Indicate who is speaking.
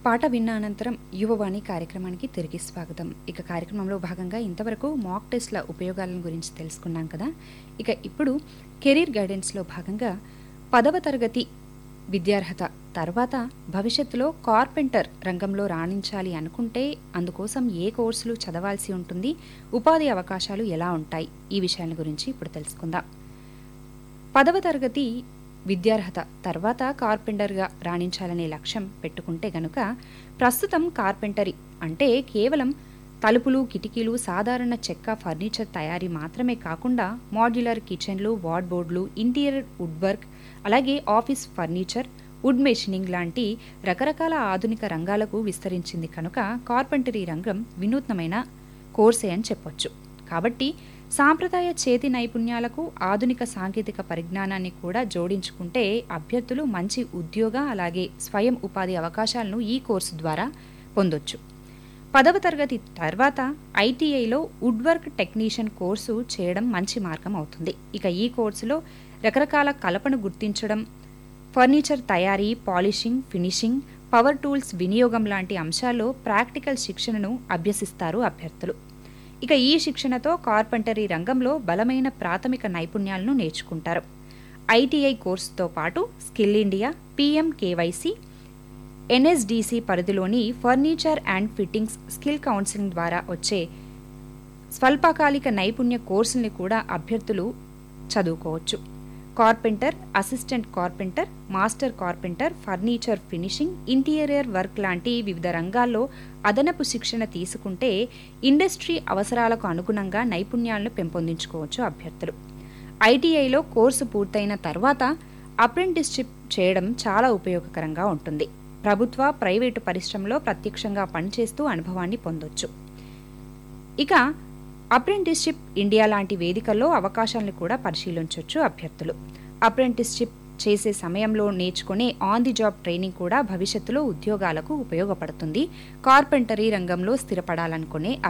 Speaker 1: పాట విన్న అనంతరం యువవాణి కార్యక్రమానికి తిరిగి స్వాగతం ఇక కార్యక్రమంలో భాగంగా ఇంతవరకు మాక్ టెస్ట్ల ఉపయోగాలను గురించి తెలుసుకున్నాం కదా ఇక ఇప్పుడు కెరీర్ గైడెన్స్లో భాగంగా పదవ తరగతి విద్యార్హత తర్వాత భవిష్యత్తులో కార్పెంటర్ రంగంలో రాణించాలి అనుకుంటే అందుకోసం ఏ కోర్సులు చదవాల్సి ఉంటుంది ఉపాధి అవకాశాలు ఎలా ఉంటాయి ఈ విషయాల గురించి ఇప్పుడు తెలుసుకుందాం పదవ తరగతి విద్యార్హత తర్వాత కార్పెంటర్గా రాణించాలనే లక్ష్యం పెట్టుకుంటే గనుక ప్రస్తుతం కార్పెంటరీ అంటే కేవలం తలుపులు కిటికీలు సాధారణ చెక్క ఫర్నిచర్ తయారీ మాత్రమే కాకుండా మాడ్యులర్ కిచెన్లు వార్డ్బోర్డులు ఇంటీరియర్ వుడ్ వర్క్ అలాగే ఆఫీస్ ఫర్నిచర్ వుడ్ మెషినింగ్ లాంటి రకరకాల ఆధునిక రంగాలకు విస్తరించింది కనుక కార్పెంటరీ రంగం వినూత్నమైన కోర్సే అని చెప్పొచ్చు కాబట్టి సాంప్రదాయ చేతి నైపుణ్యాలకు ఆధునిక సాంకేతిక పరిజ్ఞానాన్ని కూడా జోడించుకుంటే అభ్యర్థులు మంచి ఉద్యోగ అలాగే స్వయం ఉపాధి అవకాశాలను ఈ కోర్సు ద్వారా పొందొచ్చు పదవ తరగతి తర్వాత ఐటీఐలో వుడ్ వర్క్ టెక్నీషియన్ కోర్సు చేయడం మంచి మార్గం అవుతుంది ఇక ఈ కోర్సులో రకరకాల కలపను గుర్తించడం ఫర్నిచర్ తయారీ పాలిషింగ్ ఫినిషింగ్ పవర్ టూల్స్ వినియోగం లాంటి అంశాల్లో ప్రాక్టికల్ శిక్షణను అభ్యసిస్తారు అభ్యర్థులు ఇక ఈ శిక్షణతో కార్పెంటరీ రంగంలో బలమైన ప్రాథమిక నైపుణ్యాలను నేర్చుకుంటారు ఐటీఐ కోర్సుతో పాటు skill India PM KYC NSDC పరిధిలోని furniture and fittings skill counselling ద్వారా వచ్చే స్వల్పకాలిక నైపుణ్య కోర్సుల్ని కూడా అభ్యర్థులు చదువుకోవచ్చు carpenter assistant carpenter master carpenter furniture finishing interior work లాంటి వివిధ రంగాల్లో అదనపు శిక్షణ తీసుకుంటే ఇండస్ట్రీ అవసరాలకు అనుగుణంగా నైపుణ్యాలను పెంపొందించుకోవచ్చు అభ్యర్థులు ఐటీఐలో కోర్సు పూర్తయిన తర్వాత అప్రెంటిస్షిప్ చేయడం చాలా ఉపయోగకరంగా ఉంటుంది ప్రభుత్వ ప్రైవేటు పరిశ్రమలో ప్రత్యక్షంగా పనిచేస్తూ అనుభవాన్ని పొందొచ్చు ఇక అప్రెంటిస్షిప్ ఇండియా లాంటి వేదికల్లో అవకాశాలను కూడా పరిశీలించవచ్చు అభ్యర్థులు అప్రెంటిస్షిప్ చేసే సమయంలో నేర్చుకునే ఆన్ ది జాబ్ ట్రైనింగ్ కూడా భవిష్యత్తులో ఉద్యోగాలకు ఉపయోగపడుతుంది కార్పెంటరీ రంగంలో స్థిరపడాలనుకునే